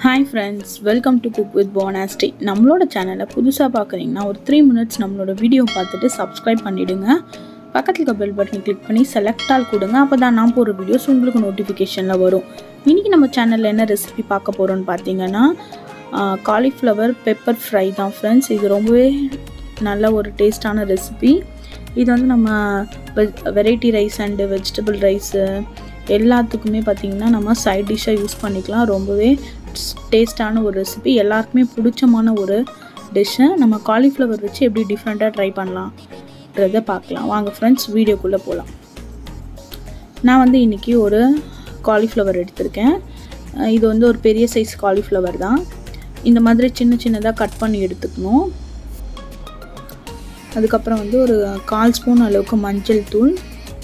hi friends welcome to cook with போனாஸ்டி நம்மளோட சேனலை புதுசாக பார்க்குறீங்கன்னா ஒரு த்ரீ மினிட்ஸ் நம்மளோட வீடியோ பார்த்துட்டு சப்ஸ்கிரைப் பண்ணிவிடுங்க பக்கத்தில் இருக்க பெல் பட்டனை கிளிக் பண்ணி செலக்ட் ஆல் கொடுங்க அப்போ தான் நான் போகிற வீடியோஸ் உங்களுக்கு நோட்டிஃபிகேஷனில் வரும் இன்றைக்கி நம்ம சேனலில் என்ன ரெசிபி பார்க்க போகிறோன்னு பார்த்தீங்கன்னா காலிஃப்ளவர் பெப்பர் ஃப்ரை தான் ஃப்ரெண்ட்ஸ் இது ரொம்பவே நல்ல ஒரு டேஸ்டான ரெசிபி இது வந்து நம்ம veg variety rice and vegetable rice எல்லாத்துக்குமே பார்த்திங்கன்னா நம்ம சைட் டிஷ்ஷாக யூஸ் பண்ணிக்கலாம் ரொம்பவே டேஸ்டான ஒரு ரெசிபி எல்லாருக்குமே பிடிச்சமான ஒரு டிஷ்ஷை நம்ம காலிஃப்ளவர் வச்சு எப்படி டிஃப்ரெண்ட்டாக ட்ரை பண்ணலாம்ன்றதை பார்க்கலாம் வாங்க ஃப்ரெண்ட்ஸ் வீடியோக்குள்ளே போகலாம் நான் வந்து இன்றைக்கி ஒரு காலிஃப்ளவர் எடுத்திருக்கேன் இது வந்து ஒரு பெரிய சைஸ் காலிஃப்ளவர் தான் இந்த மாதிரி சின்ன சின்னதாக கட் பண்ணி எடுத்துக்கணும் அதுக்கப்புறம் வந்து ஒரு கால் ஸ்பூன் அளவுக்கு மஞ்சள் தூள்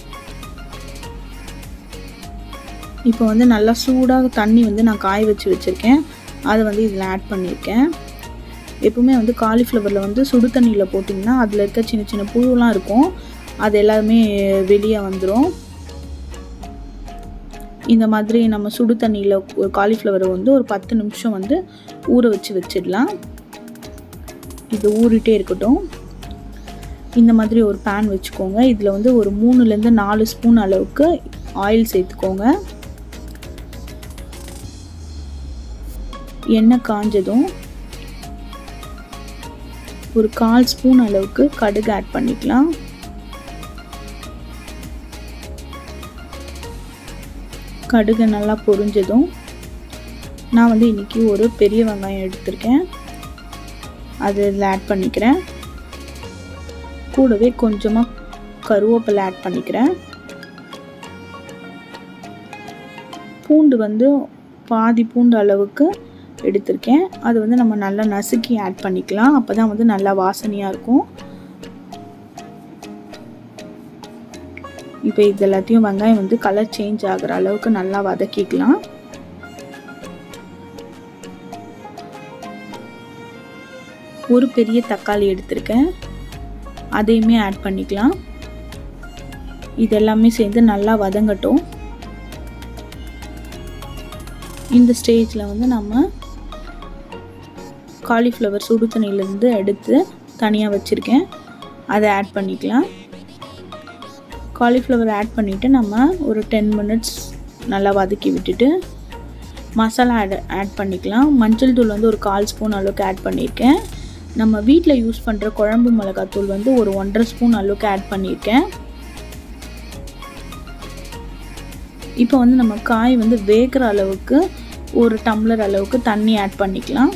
இப்போ வந்து நல்லா சூடாக தண்ணி வந்து நான் காய வச்சு வச்சுருக்கேன் அதை வந்து இதில் ஆட் பண்ணியிருக்கேன் எப்பவுமே வந்து காலிஃப்ளவரில் வந்து சுடு தண்ணியில் போட்டிங்கன்னா அதில் இருக்க சின்ன சின்ன புழுலாம் இருக்கும் அது எல்லாமே வெளியே வந்துடும் இந்த மாதிரி நம்ம சுடு தண்ணியில் ஒரு காலிஃப்ளவரை வந்து ஒரு பத்து நிமிஷம் வந்து ஊற வச்சு வச்சிடலாம் இது ஊறிட்டே இருக்கட்டும் இந்த மாதிரி ஒரு பேன் வச்சுக்கோங்க இதில் வந்து ஒரு மூணுலேருந்து நாலு ஸ்பூன் அளவுக்கு ஆயில் சேர்த்துக்கோங்க எண்ணெய் காஞ்சதும் ஒரு கால் ஸ்பூன் அளவுக்கு கடுகு ஆட் பண்ணிக்கலாம் கடுகு நல்லா பொரிஞ்சதும் நான் வந்து இன்றைக்கி ஒரு பெரிய வெங்காயம் எடுத்திருக்கேன் அது இதில் ஆட் பண்ணிக்கிறேன் கூடவே கொஞ்சமாக கருவேப்பிலை ஆட் பண்ணிக்கிறேன் பூண்டு வந்து பாதி பூண்டு அளவுக்கு எடுத்திருக்கேன் அது வந்து நம்ம நல்லா நசுக்கி ஆட் பண்ணிக்கலாம் அப்போ தான் வந்து நல்லா வாசனையாக இருக்கும் இப்போ இது எல்லாத்தையும் வெங்காயம் வந்து கலர் சேஞ்ச் ஆகிற அளவுக்கு நல்லா வதக்கிக்கலாம் ஒரு பெரிய தக்காளி எடுத்திருக்கேன் அதையுமே ஆட் பண்ணிக்கலாம் இது எல்லாமே சேர்ந்து நல்லா வதங்கட்டும் இந்த ஸ்டேஜில் வந்து நம்ம காலிஃப்ளவர் சுடு தண்ணியிலேருந்து எடுத்து தனியாக வச்சுருக்கேன் அதை ஆட் பண்ணிக்கலாம் காலிஃப்ளவர் ஆட் பண்ணிவிட்டு நம்ம ஒரு டென் மினிட்ஸ் நல்லா வதக்கி விட்டுட்டு மசாலா ஆட் ஆட் பண்ணிக்கலாம் மஞ்சள் தூள் வந்து ஒரு கால் ஸ்பூன் அளவுக்கு ஆட் பண்ணியிருக்கேன் நம்ம வீட்டில் யூஸ் பண்ணுற குழம்பு மிளகாத்தூள் வந்து ஒரு ஒன்றரை ஸ்பூன் அளவுக்கு ஆட் பண்ணியிருக்கேன் இப்போ வந்து நம்ம காய் வந்து வேகிற அளவுக்கு ஒரு டம்ளர் அளவுக்கு தண்ணி ஆட் பண்ணிக்கலாம்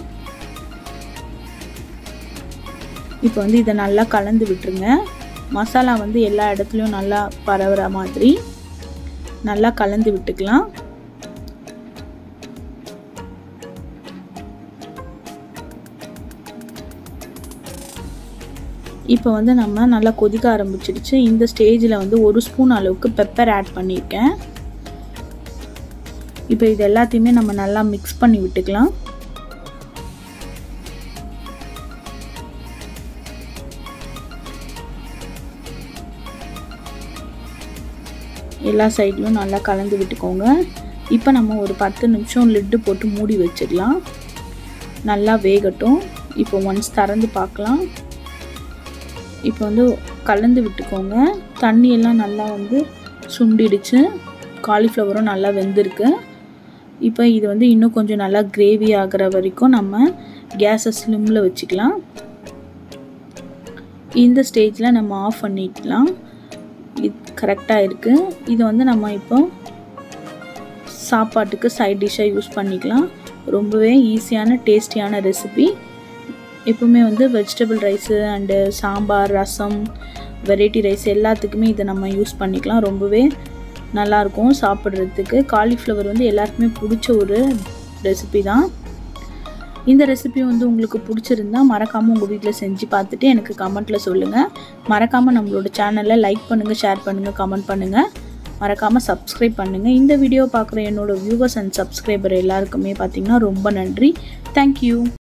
இப்போ வந்து இதை நல்லா கலந்து விட்டுருங்க மசாலா வந்து எல்லா இடத்துலையும் நல்லா பரவுற மாதிரி நல்லா கலந்து விட்டுக்கலாம் இப்போ வந்து நம்ம நல்லா கொதிக்க ஆரம்பிச்சிடுச்சு இந்த ஸ்டேஜில் வந்து ஒரு ஸ்பூன் அளவுக்கு பெப்பர் ஆட் பண்ணியிருக்கேன் இப்போ இது எல்லாத்தையுமே நம்ம நல்லா மிக்ஸ் பண்ணி விட்டுக்கலாம் எல்லா சைட்லையும் நல்லா கலந்து விட்டுக்கோங்க இப்போ நம்ம ஒரு பத்து நிமிஷம் லிட்டு போட்டு மூடி வச்சிடலாம் நல்லா வேகட்டும் இப்போ ஒன்ஸ் திறந்து பார்க்கலாம் இப்போ வந்து கலந்து விட்டுக்கோங்க தண்ணியெல்லாம் நல்லா வந்து சுண்டிடுச்சு காலிஃப்ளவரும் நல்லா வெந்திருக்கு இப்போ இது வந்து இன்னும் கொஞ்சம் நல்லா கிரேவி ஆகிற வரைக்கும் நம்ம கேஸை ஸ்லிம்மில் வச்சுக்கலாம் இந்த ஸ்டேஜில் நம்ம ஆஃப் பண்ணிக்கலாம் இது கரெக்டாக இருக்குது இது வந்து நம்ம இப்போ சாப்பாட்டுக்கு சைட் டிஷ்ஷாக யூஸ் பண்ணிக்கலாம் ரொம்பவே ஈஸியான டேஸ்டியான ரெசிபி எப்பவுமே வந்து vegetable rice and sambar rasam variety rice எல்லாத்துக்குமே இதை நம்ம யூஸ் பண்ணிக்கலாம் ரொம்பவே நல்லாயிருக்கும் சாப்பிட்றதுக்கு காலிஃப்ளவர் வந்து எல்லாருக்குமே பிடிச்ச ஒரு ரெசிபி தான் இந்த ரெசிபி வந்து உங்களுக்கு பிடிச்சிருந்தா மறக்காமல் உங்கள் வீட்டில் செஞ்சு பார்த்துட்டு எனக்கு கமெண்ட்டில் சொல்லுங்கள் மறக்காமல் நம்மளோட சேனலை லைக் பண்ணுங்கள் ஷேர் பண்ணுங்கள் கமெண்ட் பண்ணுங்கள் மறக்காமல் சப்ஸ்கிரைப் பண்ணுங்கள் இந்த வீடியோ பார்க்குற என்னோடய வியூவர்ஸ் அண்ட் சப்ஸ்கிரைபர் எல்லாருக்குமே பார்த்திங்கன்னா ரொம்ப நன்றி தேங்க்யூ